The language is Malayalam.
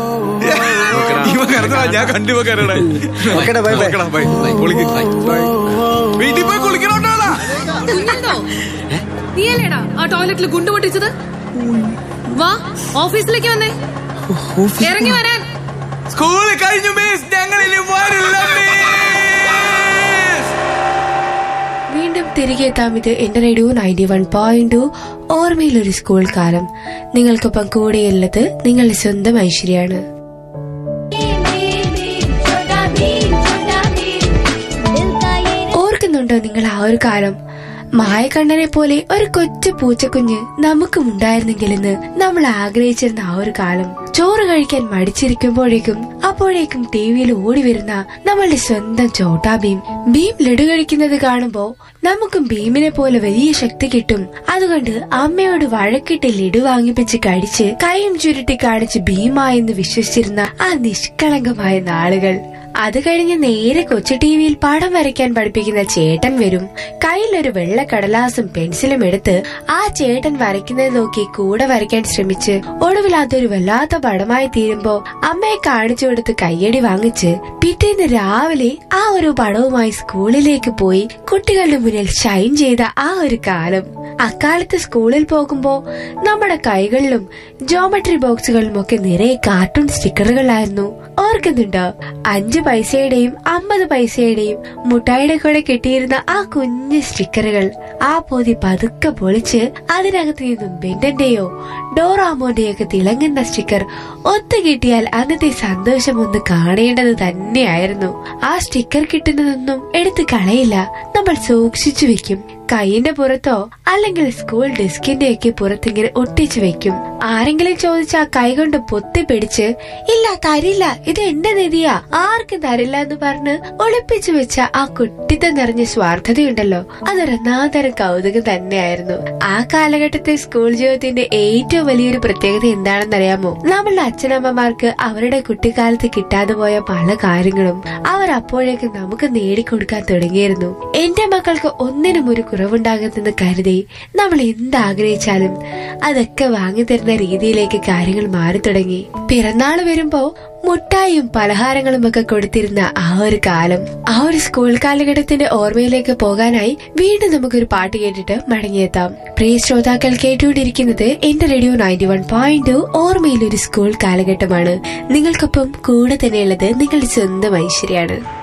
ഇവ കരുതടാ ഞാൻ കണ്ടു ഇവ കരുതടാ ഓക്കെടാ, bye, bye. ഓക്കെടാ, bye. കുളിക്ക്. വീട്ടിൽ പോയി കുളിക്കണോട്ടാ കുഞ്ഞെന്തോ നീയല്ലേടാ ആ ടോയ്ലറ്റിൽ ഗുണ്ടു പൊട്ടിച്ചത് വാ ഓഫീസിലേക്ക് വന്നേ ഇറങ്ങി വരാൻ സ്കൂള് കഴിഞ്ഞു മിസ് ഞങ്ങൾ ഇനി വരില്ല മിസ് വീണ്ടും തിരികെ എത്താം ഇത് എന്റെ radio ninety one point two ഓർമ്മയിലൊരു സ്കൂൾ കാലം നിങ്ങൾക്കൊപ്പം കൂടെയുള്ളത് നിങ്ങളുടെ സ്വന്തം ഐശ്വര്യാണ് ഓർക്കുന്നുണ്ടോ നിങ്ങൾ ആ ഒരു കാലം മായക്കണ്ണനെ പോലെ ഒരു കൊച്ചു പൂച്ചക്കുഞ്ഞ് നമുക്കും ഉണ്ടായിരുന്നെങ്കിലെന്ന് നമ്മൾ ആഗ്രഹിച്ചിരുന്ന ആ ഒരു കാലം ചോറ് കഴിക്കാൻ മടിച്ചിരിക്കുമ്പോഴേക്കും അപ്പോഴേക്കും ടി വിയിൽ ഓടി വരുന്ന നമ്മളുടെ സ്വന്തം ചോട്ടാ ഭീം ഭീം ലഡു കഴിക്കുന്നത് കാണുമ്പോ നമുക്കും ഭീമിനെ പോലെ വലിയ ശക്തി കിട്ടും അതുകൊണ്ട് അമ്മയോട് വഴക്കിട്ട് ലഡു വാങ്ങിപ്പിച്ച് കഴിച്ച് കൈയും ചുരുട്ടി കാണിച്ച് ഭീമായെന്ന് വിശ്വസിച്ചിരുന്ന ആ നിഷ്കളങ്കമായ നാളുകൾ അത് കഴിഞ്ഞ് നേരെ കൊച്ചു ടിവിയിൽ പടം വരയ്ക്കാൻ പഠിപ്പിക്കുന്ന ചേട്ടൻ വരും കയ്യിലൊരു വെള്ള കടലാസും പെൻസിലും എടുത്ത് ആ ചേട്ടൻ വരയ്ക്കുന്നത് നോക്കി കൂടെ വരയ്ക്കാൻ ശ്രമിച്ച് ഒടുവിൽ അതൊരു വല്ലാത്ത പടമായി തീരുമ്പോ അമ്മയെ കാണിച്ചു കൊടുത്ത് കയ്യടി വാങ്ങിച്ച് പിറ്റേന്ന് രാവിലെ ആ ഒരു പടവുമായി സ്കൂളിലേക്ക് പോയി കുട്ടികളുടെ മുന്നിൽ ഷൈൻ ചെയ്ത ആ ഒരു കാലം അക്കാലത്ത് സ്കൂളിൽ പോകുമ്പോ നമ്മുടെ കൈകളിലും ജോമെട്രി ബോക്സുകളിലും ഒക്കെ നിറയെ കാർട്ടൂൺ സ്റ്റിക്കറുകളായിരുന്നു ഓർക്കുന്നുണ്ടോ അഞ്ച് പൈസയുടെയും അമ്പത് പൈസയുടെയും മുട്ടായിയുടെ കൂടെ കിട്ടിയിരുന്ന ആ കുഞ്ഞു സ്റ്റിക്കറുകൾ ആ പൊതി പതുക്കെ പൊളിച്ച് അതിനകത്ത് നിന്നും ബെന്റന്റെയോ ഡോറാമോന്റെയോ ഒക്കെ തിളങ്ങുന്ന സ്റ്റിക്കർ ഒത്തു കിട്ടിയാൽ അന്നത്തെ സന്തോഷം ഒന്ന് കാണേണ്ടത് തന്നെയായിരുന്നു ആ സ്റ്റിക്കർ കിട്ടുന്നതൊന്നും എടുത്തു കളയില്ല നമ്മൾ സൂക്ഷിച്ചു വെക്കും കൈയിന്റെ പുറത്തോ അല്ലെങ്കിൽ സ്കൂൾ ഡെസ്കിന്റെ ഒക്കെ പുറത്തിങ്ങനെ ഒട്ടിച്ചു വെക്കും ആരെങ്കിലും ചോദിച്ചാ കൈകൊണ്ട് പൊത്തി പിടിച്ച് ഇല്ല തരില്ല ഇത് എന്റെ നിധിയാ ആർക്കും തരില്ല എന്ന് പറഞ്ഞ് ഒളിപ്പിച്ചു വെച്ച ആ കുട്ടിത്തം നിറഞ്ഞ സ്വാർത്ഥതയുണ്ടല്ലോ അതൊരൊന്നാതരം കൗതുകം തന്നെയായിരുന്നു ആ കാലഘട്ടത്തെ സ്കൂൾ ജീവിതത്തിന്റെ ഏറ്റവും വലിയൊരു പ്രത്യേകത എന്താണെന്നറിയാമോ നമ്മളുടെ അച്ഛനമ്മമാർക്ക് അവരുടെ കുട്ടിക്കാലത്ത് കിട്ടാതെ പോയ പല കാര്യങ്ങളും അവർ അപ്പോഴേക്ക് നമുക്ക് നേടിക്കൊടുക്കാൻ തുടങ്ങിയിരുന്നു എന്റെ മക്കൾക്ക് ഒന്നിനും ഒരു കുറവുണ്ടാകരുതെന്ന് കരുതി നമ്മൾ എന്താഗ്രഹിച്ചാലും അതൊക്കെ വാങ്ങിത്തരുന്ന രീതിയിലേക്ക് കാര്യങ്ങൾ മാറി തുടങ്ങി പിറന്നാള് വരുമ്പോ മുട്ടായും പലഹാരങ്ങളും ഒക്കെ കൊടുത്തിരുന്ന ആ ഒരു കാലം ആ ഒരു സ്കൂൾ കാലഘട്ടത്തിന്റെ ഓർമ്മയിലേക്ക് പോകാനായി വീണ്ടും നമുക്കൊരു പാട്ട് കേട്ടിട്ട് മടങ്ങിയെത്താം പ്രിയ ശ്രോതാക്കൾ കേട്ടുകൊണ്ടിരിക്കുന്നത് എന്റെ radio ninety one point two ഓർമ്മയിലൊരു സ്കൂൾ കാലഘട്ടമാണ് നിങ്ങൾക്കൊപ്പം കൂടെ തന്നെയുള്ളത് നിങ്ങളുടെ സ്വന്തം ഐശ്വര്യാണ്